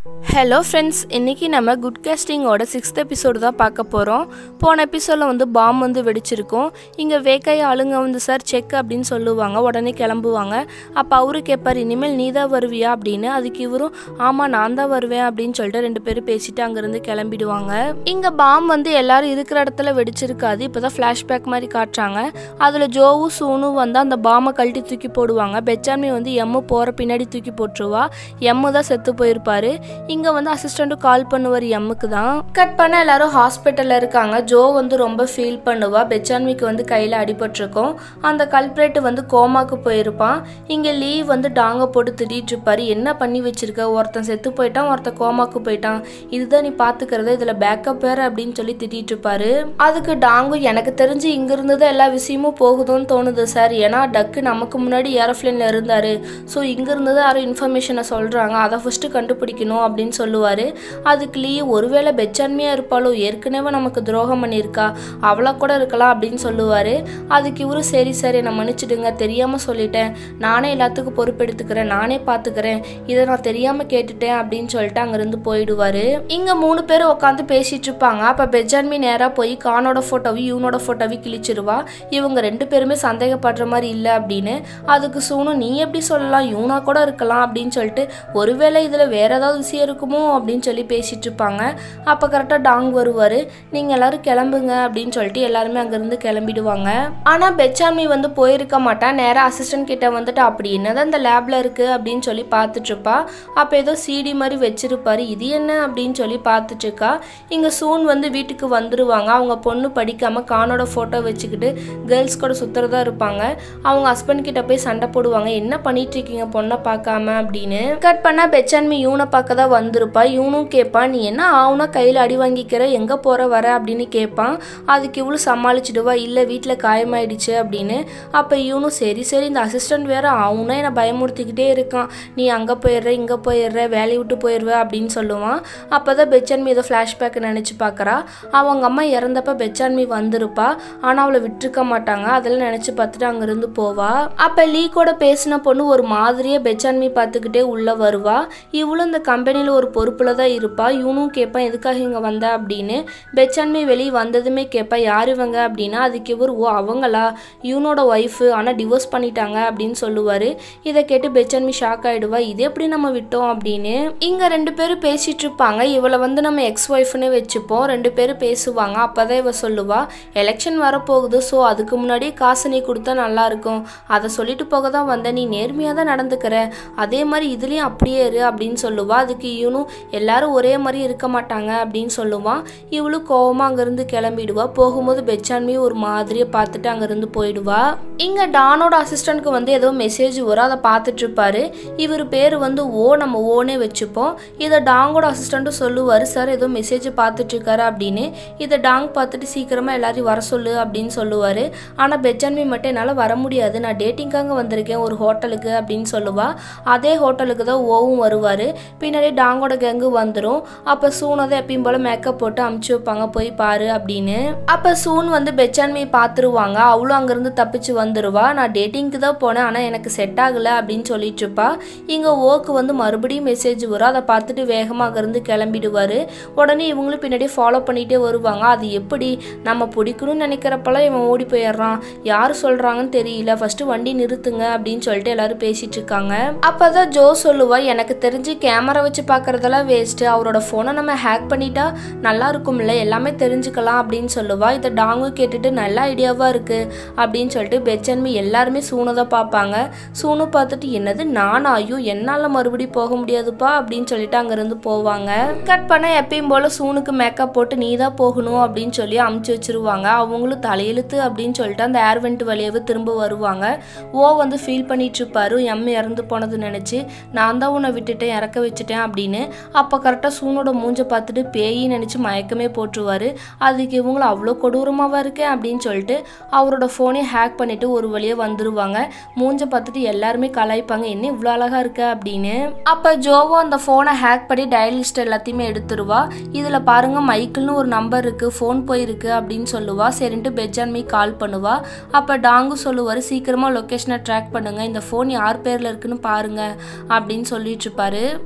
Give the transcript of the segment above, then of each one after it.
hello friends இன்றைக்கி நம்ம good கேஸ்டிங்கோட sixth episode தான் பார்க்க போகிறோம் போன எபிசோடில் வந்து பாம் வந்து வெடிச்சிருக்கும் இங்கே வேக்காய் ஆளுங்க வந்து சார் செக் அப்படின்னு சொல்லுவாங்க உடனே கிளம்புவாங்க அப்போ அவரு கேட்பார் இனிமேல் நீ தான் வருவியா அப்படின்னு அதுக்கு இவரும் ஆமாம் நான் தான் வருவேன் அப்படின்னு சொல்லிட்டு ரெண்டு பேரும் பேசிட்டு அங்கேருந்து கிளம்பிடுவாங்க இங்கே பாம் வந்து எல்லாரும் இருக்கிற இடத்துல வெடிச்சிருக்காது இப்போ தான் ஃப்ளாஷ்பேக் மாதிரி காட்டுறாங்க அதில் ஜோவும் சூனும் வந்து அந்த பாமை கழட்டி தூக்கி போடுவாங்க பெச்சாமி வந்து எம்மு போகிற பின்னாடி தூக்கி போட்டுருவா எம்மு தான் செத்து போயிருப்பாரு இங்கே வந்து அசிஸ்டண்ட்டும் கால் பண்ணுவார் எம்முக்கு தான் கட் பண்ண எல்லாரும் ஹாஸ்பிட்டலில் இருக்காங்க ஜோ வந்து ரொம்ப ஃபீல் பண்ணுவா பெச்சான்மிக்கு வந்து கையில் அடிபட்டிருக்கும் அந்த கல்பிரேட் வந்து கோமாக்கு போயிருப்பான் இங்கே லீவ் வந்து டாங்க போட்டு திட்டிட்டு இருப்பாரு என்ன பண்ணி வச்சிருக்க ஒருத்தன் செத்து போயிட்டான் ஒருத்தன் கோமாக்கு போயிட்டான் இதுதான் நீ பார்த்துக்கிறது இதில் பேக்கப் வேறு அப்படின்னு சொல்லி திட்டிட்டு இருப்பாரு அதுக்கு டாங்கு எனக்கு தெரிஞ்சு இங்கிருந்து தான் எல்லா விஷயமும் போகுதுன்னு தோணுது சார் ஏன்னா டக்கு நமக்கு முன்னாடி ஏரோப்ளேனில் இருந்தார் ஸோ இங்கிருந்து தான் யாரும் இன்ஃபர்மேஷனை சொல்கிறாங்க அதை ஃபஸ்ட்டு கண்டுபிடிக்கணும் அப்படின்னு சொல்லுவார் அதுக்கு லீ ஒருவேளை பெச்சான்மையாக இருப்பாளோ ஏற்கனவே நமக்கு துரோகம் பண்ணியிருக்கா அவளா கூட இருக்கலாம் அப்படின்னு சொல்லுவார் அதுக்கு இவரு சரி சரி நான் மன்னிச்சிடுங்க தெரியாமல் சொல்லிட்டேன் நானே எல்லாத்துக்கும் பொறுப்பெடுத்துக்கிறேன் நானே பார்த்துக்கிறேன் இதை நான் தெரியாமல் கேட்டுட்டேன் அப்படின்னு சொல்லிட்டு அங்கேருந்து போயிடுவார் இங்கே மூணு பேர் உட்காந்து பேசிட்டு இருப்பாங்க அப்போ பெஜான்மி நேராக போய் கானோட ஃபோட்டோவையும் இவனோட ஃபோட்டோவையும் கிழிச்சிருவா இவங்க ரெண்டு பேருமே சந்தேகப்படுற மாதிரி இல்லை அப்படின்னு அதுக்கு சூனு நீ எப்படி சொல்லலாம் யூனா கூட இருக்கலாம் அப்படின்னு சொல்லிட்டு ஒருவேளை இதில் வேற ஏதாவது விஷயம் இருக்குமோ அப்படின்னு சொல்லி பேசிட்டு இருப்பாங்க அப்போ கரெக்டாக டாங் வருவார் நீங்கள் எல்லாரும் கிளம்புங்க அப்படின்னு சொல்லிட்டு எல்லாருமே அங்கேருந்து கிளம்பிடுவாங்க ஆனால் பெச்சாமி வந்து போயிருக்க மாட்டான் நேராக அசிஸ்டன்ட் கிட்ட வந்துட்டு அப்படி என்னதான் இந்த லேப்ல இருக்கு அப்படின்னு சொல்லி பார்த்துட்டு இருப்பா அப்போ ஏதோ சிடி மாதிரி வச்சிருப்பாரு இது என்ன அப்படின்னு சொல்லி பார்த்துட்டு இருக்கா இங்கே சூன் வந்து வீட்டுக்கு வந்துருவாங்க அவங்க பொண்ணு படிக்காம கானோட ஃபோட்டோ வச்சுக்கிட்டு கேர்ள்ஸ் கூட சுத்துறதா இருப்பாங்க அவங்க ஹஸ்பண்ட் கிட்ட போய் சண்டை போடுவாங்க என்ன பண்ணிட்டு இருக்கீங்க பொண்ணை பார்க்காம அப்படின்னு கட் பண்ணா பெச்சான்மி யூனை பார்க்க தான் வந்திருப்பா இவனும் கேட்பான் நீ என்ன ஆகுனா கையில் அடி வாங்கிக்கிற எங்கே போகிற வர அப்படின்னு கேட்பான் அதுக்கு இவ்வளோ சமாளிச்சிடுவா இல்லை வீட்டில் காயமாயிடுச்சு அப்படின்னு அப்போ இவனும் சரி சரி இந்த அசிஸ்டன்ட் வேற அவனா என்னை பயமுறுத்திக்கிட்டே இருக்கான் நீ அங்கே போயிடுற இங்கே போயிடுற வேலையை விட்டு போயிடுவ அப்படின்னு சொல்லுவான் அப்போ தான் பெச்சான்மி ஏதோ ஃப்ளாஷ்பேக் நினச்சி பார்க்குறா அவங்க அம்மா இறந்தப்ப பெச்சான்மி வந்திருப்பா ஆனால் அவளை விட்டுருக்க மாட்டாங்க அதெல்லாம் நினச்சி பார்த்துட்டு அங்கேருந்து போவா அப்போ லீ கூட பேசின பொண்ணு ஒரு மாதிரியே பெச்சான்மி பார்த்துக்கிட்டே உள்ளே வருவா இவளும் இந்த கம்பெனியில் ஒரு பொறுப்பில் தான் இருப்பா இவனும் கேட்பான் எதுக்காக இங்கே வந்தா அப்படின்னு பெச்சான்மி வெளியே வந்ததுமே கேட்பா யார் இவங்க அப்படின்னா அதுக்கு இவர் ஓ அவங்களா இவனோட ஒய்ஃபு ஆனால் டிவோர்ஸ் பண்ணிட்டாங்க அப்படின்னு சொல்லுவார் இதை கேட்டு பெச்சான்மி ஷாக் ஆகிடுவா இது எப்படி நம்ம விட்டோம் அப்படின்னு இங்கே ரெண்டு பேரும் பேசிட்டு இருப்பாங்க இவளை வந்து நம்ம எக்ஸ் ஒய்ஃப்னு வச்சுப்போம் ரெண்டு பேரும் பேசுவாங்க அப்போதான் இவ சொல்லுவா எலெக்ஷன் வரப்போகுது ஸோ அதுக்கு முன்னாடியே காசு நீ கொடுத்தா நல்லா இருக்கும் அதை சொல்லிட்டு போக தான் வந்த நீ நேர்மையாக தான் நடந்துக்கிற அதே மாதிரி இதுலேயும் அப்படியே இரு அப்படின்னு சொல்லுவா அதுக்கு இவனும் எல்லாரும் ஒரே மாதிரி இருக்க மாட்டாங்க அப்படின்னு சொல்லுவான் இவளும் கோவமாக அங்கேருந்து கிளம்பிடுவா போகும்போது பெச்சான்மையும் ஒரு மாதிரியை பார்த்துட்டு அங்கேருந்து போயிடுவா இங்கே டானோட அசிஸ்டண்ட்க்கு வந்து ஏதோ மெசேஜ் வரும் அதை பார்த்துட்டு இருப்பாரு இவர் பேர் வந்து ஓ நம்ம ஓனே வச்சுப்போம் இதை டாங்கோட அசிஸ்டண்ட்டும் சொல்லுவார் சார் ஏதோ மெசேஜ் பார்த்துட்டு இருக்காரு அப்படின்னு இதை டாங் பார்த்துட்டு சீக்கிரமாக எல்லாரையும் வர சொல்லு அப்படின்னு சொல்லுவார் ஆனால் பெச்சான்மி மட்டும் என்னால் வர முடியாது நான் டேட்டிங்காக வந்திருக்கேன் ஒரு ஹோட்டலுக்கு அப்படின்னு சொல்லுவா அதே ஹோட்டலுக்கு தான் ஓவும் வருவார் பின்னாடி டாங்கோட கேங்கு வந்துடும் அப்போ சூனதை எப்பயும் போல் மேக்கப் போட்டு அமுச்சு வைப்பாங்க போய் பாரு அப்படின்னு அப்போ சூன் வந்து பெச்சான்மியை பார்த்துருவாங்க அவளும் அங்கேருந்து தப்பிச்சு வந்துடுவா நான் டேட்டிங்க்கு தான் போனேன் ஆனால் எனக்கு செட் ஆகலை அப்படின்னு சொல்லிட்டு இருப்பா இங்கே ஓக்கு வந்து மறுபடியும் மெசேஜ் வரும் அதை பார்த்துட்டு வேகமாக அங்கேருந்து கிளம்பிடுவார் உடனே இவங்களும் பின்னாடி ஃபாலோ பண்ணிகிட்டே வருவாங்க அது எப்படி நம்ம பிடிக்கணும்னு நினைக்கிறப்பெல்லாம் இவன் ஓடி போயிடுறான் யார் சொல்கிறாங்கன்னு தெரியல ஃபஸ்ட்டு வண்டி நிறுத்துங்க அப்படின்னு சொல்லிட்டு எல்லாரும் பேசிட்டு இருக்காங்க அப்போ தான் ஜோ சொல்லுவா எனக்கு தெரிஞ்சு கேமரா வச்சு பார்க்குறதெல்லாம் வேஸ்ட்டு அவரோட ஃபோனை நம்ம ஹேக் பண்ணிட்டா நல்லா இருக்கும்ல எல்லாமே தெரிஞ்சுக்கலாம் அப்படின்னு சொல்லுவா இதை டாங்கும் கேட்டுட்டு நல்ல ஐடியாவாக இருக்குது அப்படின்னு சொல்லிட்டு பெச்சன்மி எல்லாருமே சூனை தான் பார்ப்பாங்க சூனு பார்த்துட்டு என்னது நானா ஐயோ என்னால் மறுபடியும் போக முடியாதுப்பா அப்படின்னு சொல்லிட்டு அங்கேருந்து போவாங்க கட் பண்ண எப்பயும் போல் சூனுக்கு மேக்கப் போட்டு நீ தான் போகணும் அப்படின்னு சொல்லி அமுச்சு வச்சிருவாங்க அவங்களும் தலையெழுத்து அப்படின்னு சொல்லிட்டு அந்த ஏர் வெண்ட் வழியாவே திரும்ப வருவாங்க ஓ வந்து ஃபீல் பண்ணிட்டு இருப்பாரு எம் இறந்து போனது நினச்சி நான் தான் உன்னை விட்டுட்டேன் இறக்க வச்சுட்டேன் அப்படின்னு அப்போ கரெக்டாக சூனோட மூஞ்ச பார்த்துட்டு பேயின்னு நினச்சி மயக்கமே போட்டுருவாரு அதுக்கு இவங்களும் அவ்வளோ கொடூரமாவா இருக்கேன் அப்படின்னு சொல்லிட்டு அவரோட ஃபோனை ஹேக் பண்ணிட்டு ஒரு வழியாக வந்துருவாங்க மூஞ்ச பார்த்துட்டு எல்லாருமே கலாய்ப்பாங்க என்ன இவ்வளோ அழகா இருக்க அப்படின்னு அப்போ ஜோவோ அந்த ஃபோனை ஹேக் பண்ணி டயல் லிஸ்ட் எல்லாத்தையுமே எடுத்துருவா இதில் பாருங்க மைக்கிள்னு ஒரு நம்பர் இருக்கு ஃபோன் போயிருக்கு அப்படின்னு சொல்லுவா சரின்ட்டு பெஜான்மி கால் பண்ணுவா அப்போ டாங்கு சொல்லுவார் சீக்கிரமாக லொக்கேஷனை ட்ராக் பண்ணுங்க இந்த ஃபோன் யார் பேரில் இருக்குன்னு பாருங்க அப்படின்னு சொல்லிட்டு இருப்பாரு அப்போதான் ஏதோ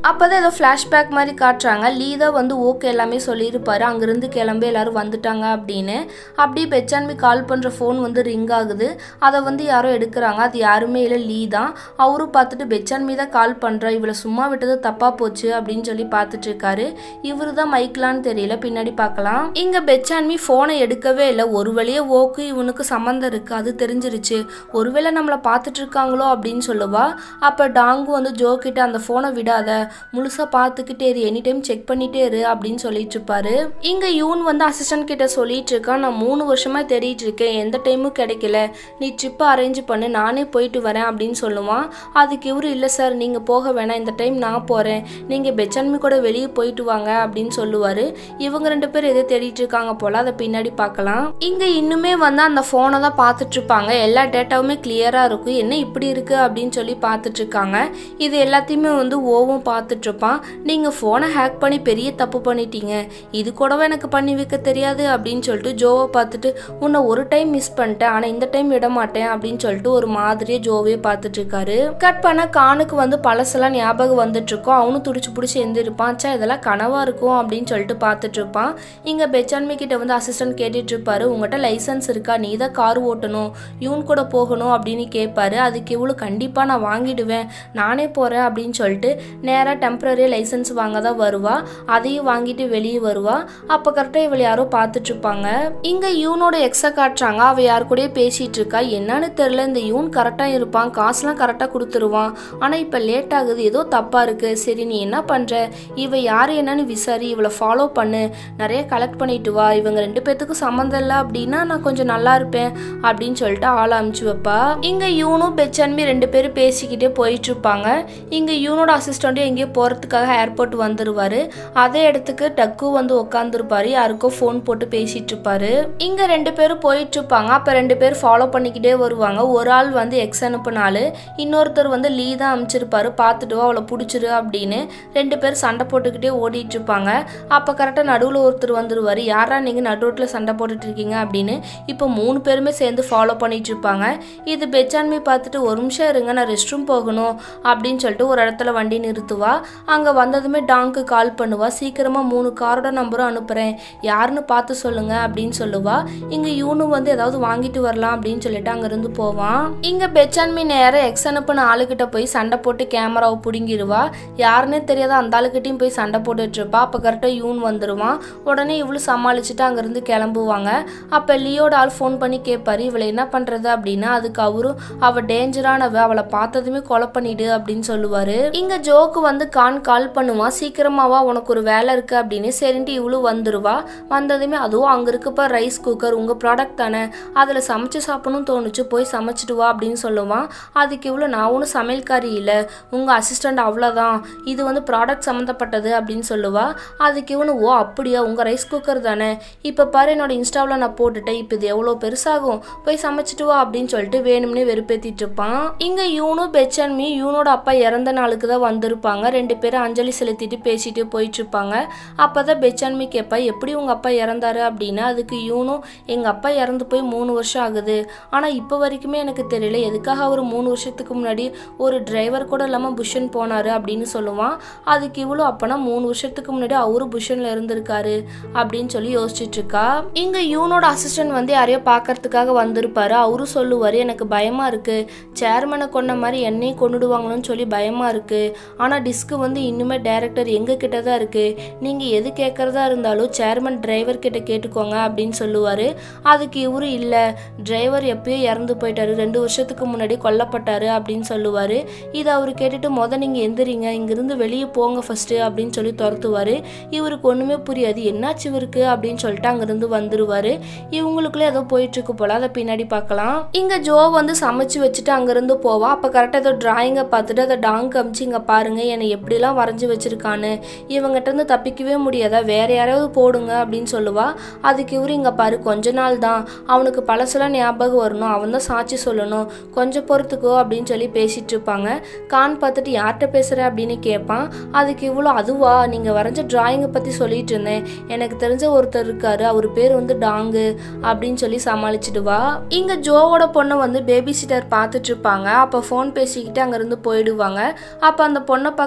ஃப்ளாஷ்பேக் மாதிரி காட்டுறாங்க லீ தான் வந்து ஓகே எல்லாமே சொல்லியிருப்பாரு அங்கேருந்து கிளம்பி எல்லாரும் வந்துட்டாங்க அப்படின்னு அப்படியே பெச்சான்மி கால் பண்ணுற ஃபோன் வந்து ரிங் ஆகுது அதை வந்து யாரோ எடுக்கிறாங்க அது யாருமே இல்லை லீ தான் அவரும் பார்த்துட்டு பெச்சான்மி தான் கால் பண்ணுறா இவளை சும்மா விட்டது தப்பாக போச்சு அப்படின்னு சொல்லி பார்த்துட்டு இருக்காரு இவரு தான் மைக்கலான்னு தெரியல பின்னாடி பார்க்கலாம் இங்கே பெச்சான்மி ஃபோனை எடுக்கவே இல்லை ஒரு வழியே ஓக்கு இவனுக்கு சம்மந்தம் இருக்குது அது தெரிஞ்சிருச்சு ஒருவேளை நம்மளை பார்த்துட்டு இருக்காங்களோ அப்படின்னு சொல்லுவா அப்போ டாங்கு வந்து ஜோ கிட்ட அந்த ஃபோனை விடாத முழுசாக பார்த்துக்கிட்டே இரு எனி டைம் செக் பண்ணிட்டே இரு அப்படின்னு சொல்லிட்டு இருப்பாரு இங்கே யூன் வந்து அசிஸ்டன்ட் கிட்ட சொல்லிட்டு இருக்கான் நான் மூணு வருஷமா தேடிட்டு இருக்கேன் எந்த டைமும் கிடைக்கல நீ ட்ரிப்பை அரேஞ்ச் பண்ணு நானே போயிட்டு வரேன் அப்படின்னு சொல்லுவான் அதுக்கு இவரு இல்லை சார் நீங்கள் போக வேணாம் இந்த டைம் நான் போகிறேன் நீங்கள் பெச்சன்மி கூட வெளியே போயிட்டு வாங்க அப்படின்னு சொல்லுவார் இவங்க ரெண்டு பேரும் எதை தேடிட்டு இருக்காங்க போல அதை பின்னாடி பார்க்கலாம் இங்கே இன்னுமே வந்து அந்த ஃபோனை தான் பார்த்துட்டு இருப்பாங்க எல்லா டேட்டாவுமே கிளியராக இருக்கும் என்ன இப்படி இருக்கு அப்படின்னு சொல்லி பார்த்துட்டு இருக்காங்க இது எல்லாத்தையுமே வந்து ஓவும் பார்த்துட்டு இருப்பான் நீங்கள் ஃபோனை ஹேக் பண்ணி பெரிய தப்பு பண்ணிட்டீங்க இது கூடவா எனக்கு பண்ணி வைக்க தெரியாது அப்படின்னு சொல்லிட்டு ஜோவை பார்த்துட்டு உன்னை ஒரு டைம் மிஸ் பண்ணிட்டேன் ஆனால் இந்த டைம் விட மாட்டேன் அப்படின்னு சொல்லிட்டு ஒரு மாதிரியே ஜோவே பார்த்துட்டு இருக்காரு கட் பண்ண கானுக்கு வந்து பழசெல்லாம் ஞாபகம் வந்துட்டு இருக்கும் அவனும் துடிச்சு பிடிச்சி எந்திருப்பான் சே இதெல்லாம் கனவா இருக்கும் அப்படின்னு சொல்லிட்டு பார்த்துட்டு இருப்பான் இங்க பெச்சான்மி கிட்ட வந்து அசிஸ்டன்ட் கேட்டுட்டு இருப்பாரு உங்ககிட்ட லைசன்ஸ் இருக்கா நீ தான் கார் ஓட்டணும் இவன் கூட போகணும் அப்படின்னு கேட்பாரு அதுக்கு இவ்வளோ கண்டிப்பா நான் வாங்கிடுவேன் நானே போறேன் அப்படின்னு சொல்லிட்டு நேராக டெம்பரரி லைசன்ஸ் வாங்க தான் வருவா அதையும் வாங்கிட்டு வெளியே வருவா அப்போ கரெக்டாக இவள் யாரோ பார்த்துட்டு இருப்பாங்க இங்க யூனோட எக்ஸை காட்டுறாங்க அவ யார் கூடயே பேசிட்டு இருக்கா என்னன்னு தெரியல இந்த யூன் கரெக்டாக இருப்பான் காசுலாம் கரெக்டாக கொடுத்துருவான் ஆனால் இப்போ லேட் ஆகுது ஏதோ தப்பாக இருக்கு சரி நீ என்ன பண்ற இவ யார் என்னன்னு விசாரி இவளை ஃபாலோ பண்ணு நிறைய கலெக்ட் பண்ணிட்டு வா இவங்க ரெண்டு பேத்துக்கும் சம்மந்தம் இல்லை அப்படின்னா நான் கொஞ்சம் நல்லா இருப்பேன் அப்படின்னு சொல்லிட்டு ஆள் அமுச்சு வைப்பா இங்க யூனும் பெச்சன்மி ரெண்டு பேரும் பேசிக்கிட்டே போயிட்டு இருப்பாங்க இங்க யூனோட அசிஸ்டண்ட்டும் எங்கேயோ போறதுக்காக ஏர்போர்ட் வந்துருவாரு அதே இடத்துக்கு டக்கு வந்து உட்காந்துருப்பாரு யாருக்கோ ஃபோன் போட்டு பேசிட்டு இருப்பாரு இங்க ரெண்டு பேரும் போயிட்டு இருப்பாங்க அப்ப ரெண்டு பேரும் ஃபாலோ பண்ணிக்கிட்டே வருவாங்க ஒரு ஆள் வந்து எக்ஸ் அனுப்புனாலு இன்னொருத்தர் வந்து லீ தான் அனுப்பிச்சிருப்பாரு பார்த்துட்டு வா, அவளை பிடிச்சிரு அப்படின்னு ரெண்டு பேரும் சண்டை போட்டுக்கிட்டே ஓடிட்டு இருப்பாங்க அப்போ கரெக்டாக நடுவில் ஒருத்தர் வந்துருவாரு யாரா நீங்கள் நடுரோட்டில் சண்டை போட்டுட்டு இருக்கீங்க அப்படின்னு இப்போ மூணு பேருமே சேர்ந்து ஃபாலோ பண்ணிட்டு இருப்பாங்க இது பெச்சான்மி பார்த்துட்டு ஒரு நிமிஷம் இருங்க நான் ரெஸ்ட் ரூம் போகணும் அப்படின்னு சொல்லிட்டு ஒரு இடத்துல வண்டி நிறுத்துவா அங்கே வந்ததுமே டாங்க்கு கால் பண்ணுவா சீக்கிரமாக மூணு காரோட நம்பரும் அனுப்புகிறேன் யாருன்னு பார்த்து சொல்லுங்க அப்படின்னு சொல்லுவா இங்கே யூனு வந்து ஏதாவது வாங்கிட்டு வரலாம் அப்படின்னு சொல்லிட்டு அங்கேருந்து போவான் இங்கே பெச்சான்மி நேரம் எக்ஸ் அனுப்புன ஆளுகிட்ட போய் சண்டை போட்டு கேமராவை பிடுங்கிடுவா யாருன்னே தெரியாத அந்த ஆளுக்கிட்டையும் போய் சண்டை போட்டுட்டு இருப்பா அப்போ கரெக்டாக யூன் வந்துடுவான் உடனே இவ்வளோ சமாளிச்சுட்டு அங்கேருந்து கிளம்புவாங்க அப்போ லியோட ஆள் ஃபோன் பண்ணி கேட்பாரு இவளை என்ன பண்ணுறது அப்படின்னா அதுக்கு அவரும் அவள் டேஞ்சரானவ அவளை பார்த்ததுமே கொலை பண்ணிடு அப்படின்னு சொல்லுவாரு இங்கே ஜோக்கு வந்து கான் கால் பண்ணுவான் சீக்கிரமாவா உனக்கு ஒரு வேலை இருக்கு அப்படின்னு சரின்ட்டு இவ்வளோ வந்துருவா வந்ததுமே அதுவும் அங்கே இருக்கப்ப ரைஸ் குக்கர் உங்கள் ப்ராடக்ட் தானே அதில் சமைச்சு சாப்பிடணும் தோணுச்சு போய் சமைச்சிட்டு வா அப்படின்னு சொல்லுவான் அதுக்கு இவ்வளோ நான் ஒன்றும் சமையல்காரி இல்லை உங்கள் அசிஸ்டண்ட் அவ்வளோதான் இது வந்து ப்ராடக்ட் சம்மந்தப்பட்டது அப்படின்னு சொல்லுவா அதுக்கு இவனு ஓ அப்படியா உங்கள் ரைஸ் குக்கர் தானே இப்போ பாரு என்னோட இன்ஸ்டாவில் நான் போட்டுட்டேன் இப்போ இது எவ்வளோ பெருசாகும் போய் சமைச்சிட்டு வா அப்படின்னு சொல்லிட்டு வேணும்னே வெறுப்பேற்றிட்டு இருப்பான் இங்கே யூனு பெச்சன்மி யூனோட அப்பா இறந்த நாளுக்கு தான் வந்திருப்பாங்க ரெண்டு பேரும் அஞ்சலி செலுத்திட்டு பேசிட்டு போயிட்டு இருப்பாங்க அப்போ தான் பெச்சன்மி கேட்பா எப்படி உங்கள் அப்பா இறந்தாரு அப்படின்னா அதுக்கு யூனும் எங்கள் அப்பா இறந்து போய் மூணு வருஷம் ஆகுது ஆனால் இப்போ வரைக்குமே எனக்கு தெரியல எதுக்காக அவர் மூணு வருஷத்துக்கு முன்னாடி ஒரு டிரைவர் கூட இல்லாமல் புஷன் போனார் அப்படின்னு சொல்லுவான் அதுக்கு இவ்வளோ அப்போனா மூணு வருஷத்துக்கு முன்னாடி அவரு புஷனில் இருந்திருக்காரு அப்படின்னு சொல்லி யோசிச்சுட்டு இருக்கா இங்கே யூனோட அசிஸ்டன்ட் வந்து யாரையோ பார்க்கறதுக்காக வந்திருப்பாரு அவரும் சொல்லுவார் எனக்கு பயமாக இருக்குது சேர்மனை கொன்ன மாதிரி என்னையும் கொண்டுடுவாங்களோன்னு சொல்லி பயமாக இருக்குது ஆனால் டிஸ்க்கு வந்து இன்னுமே டைரக்டர் எங்கள் கிட்ட தான் இருக்குது நீங்கள் எது கேட்குறதா இருந்தாலும் சேர்மன் டிரைவர் கிட்ட கேட்டுக்கோங்க அப்படின்னு சொல்லுவார் அதுக்கு இவரு இல்லை டிரைவர் எப்பயோ இறந்து போயிட்டாரு ரெண்டு வருஷத்துக்கு முன்னாடி கொல்லப்பட்டாரு அப்படின்னு சொல்லுவார் இதை அவர் கேட்டுட்டு முத நீங்கள் எந்திரிங்க இங்கிருந்து வெளியே போங்க ஃபர்ஸ்ட் அப்படின்னு சொல்லி துரத்துவார் இவருக்கு ஒன்றுமே புரியாது என்னாச்சு இவருக்கு அப்படின்னு சொல்லிட்டு அங்கேருந்து வந்துருவாரு இவங்களுக்குள்ளே ஏதோ போயிட்டு இருக்கு போல அதை பின்னாடி பார்க்கலாம் இங்கே ஜோ வந்து சமைச்சு வச்சுட்டு அங்கேருந்து போவா அப்போ கரெக்டாக ஏதோ டிராயிங்கை பார்த்துட்டு அதை டாங் காமிச்சு இங்கே பாருங்க என்னை எப்படிலாம் வரைஞ்சி வச்சிருக்கான்னு இவங்கிட்ட இருந்து தப்பிக்கவே முடியாதா வேற யாராவது போடுங்க அப்படின்னு சொல்லுவா அதுக்கு இவரு இங்கே பாரு கொஞ்ச நாள் தான் அவனுக்கு பழசெல்லாம் ஞாபகம் வரணும் அவன் தான் சாட்சி சொல்லணும் கொஞ்சம் பொறுத்துக்கோ அப்படின்னு சொல்லி பேசிட்டு இருப்பாங்க கான் பார்த்துட்டு யார்கிட்ட பேசுகிற அப்படின்னு கேட்பான் அதுக்கு இவ்வளோ அதுவா நீங்கள் வரைஞ்ச டிராயிங்கை பற்றி சொல்லிட்டு இருந்தேன் எனக்கு தெரிஞ்ச ஒருத்தர் இருக்காரு அவர் பேர் வந்து டாங்கு அப்படின்னு சொல்லி சமாளிச்சிடுவா இங்கே ஜோவோட பொண்ணை வந்து பேபி சிட்டர் பார்த்துட்டு இருப்பாங்க அப்போ ஃபோன் பேசிக்கிட்டு அங்கேருந்து போயிடுவாங்க அப்போ அந்த பொண்ணை பார்க்கறதுக்கு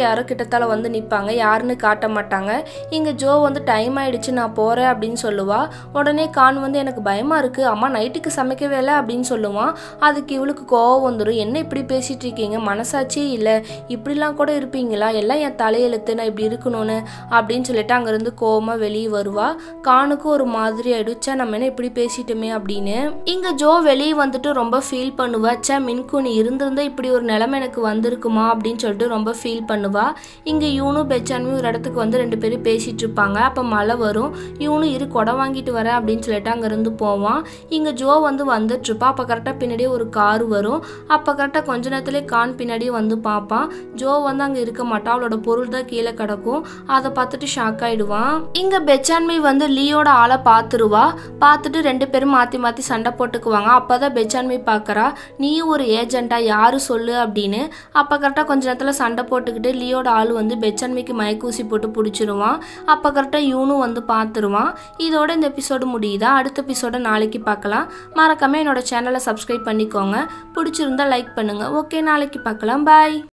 யாரோ கிட்டத்தால வந்து நிற்பாங்க யாருன்னு காட்ட மாட்டாங்க இங்கே ஜோ வந்து டைம் ஆயிடுச்சு நான் போகிறேன் அப்படின்னு சொல்லுவா உடனே கான் வந்து எனக்கு பயமாக இருக்குது அம்மா நைட்டுக்கு சமைக்கவே இல்லை அப்படின்னு சொல்லுவான் அதுக்கு இவளுக்கு கோவம் வந்துடும் என்ன இப்படி பேசிட்டு இருக்கீங்க மனசாட்சியே இல்லை இப்படிலாம் கூட இருப்பீங்களா எல்லாம் என் தலையெழுத்து நான் இப்படி இருக்கணும்னு அப்படின்னு சொல்லிட்டு அங்கேருந்து கோவமாக வெளியே வருவா கானுக்கு ஒரு மாதிரி ஆயிடுச்சா நம்ம என்ன இப்படி பேசிட்டோமே அப்படின்னு இங்கே ஜோ வெளியே வந்துட்டு ரொம்ப ஃபீல் பண்ணுவா ச்சே மின்கு நீ இருந்திருந்தா இப்படி ஒரு நிலைமை எனக்கு வந்திருக்குமா அப்படின்னு சொல்லிட்டு ரொம்ப ஃபீல் பண்ணுவா இங்கே இவனும் பெச்சானும் ஒரு இடத்துக்கு வந்து ரெண்டு பேரும் பேசிட்டு இருப்பாங்க அப்போ மழை வரும் இவனும் இரு கொடை வாங்கிட்டு வரேன் அப்படின்னு சொல்லிட்டு அங்கேருந்து போவான் இங்கே ஜோ வந்து வந்துட்டு இருப்பா அப்போ கரெக்டாக பின்னாடியே ஒரு கார் வரும் அப்போ கரெக்டாக கொஞ்ச நேரத்துலேயே கான் பின்னாடியே வந்து பார்ப்பான் ஜோ வந்து அங்கே இருக்க மாட்டான் அவளோட பொருள் தான் கீழே கிடக்கும் அதை பார்த்துட்டு ஷாக் ஆயிடுவான் இங்கே பெச்சான்மை வந்து லீயோட ஆளை பார்த்துருவா பார்த்துட்டு ரெண்டு பேரும் மாற்றி மாற்றி சண்டை போட்டுக்குவாங்க அப்போ தான் பெச்சான்மை பார்க்குறா நீயும் ஒரு ஏஜென்ட்டா யாரு சொல்லு அப்படின்னு அப்போ கரெக்டாக கொஞ்ச நேரத்தில் சண்டை போட்டுக்கிட்டு லியோட ஆள் வந்து பெச்சன்மைக்கு மயக்கூசி போட்டு பிடிச்சிருவான் அப்போ கரெக்டாக இவனும் வந்து பார்த்துருவான் இதோட இந்த எபிசோடு முடியுதா அடுத்த எபிசோட நாளைக்கு பார்க்கலாம் மறக்காம என்னோட சேனலை சப்ஸ்கிரைப் பண்ணிக்கோங்க பிடிச்சிருந்தா லைக் பண்ணுங்கள் ஓகே நாளைக்கு பார்க்கலாம் பாய்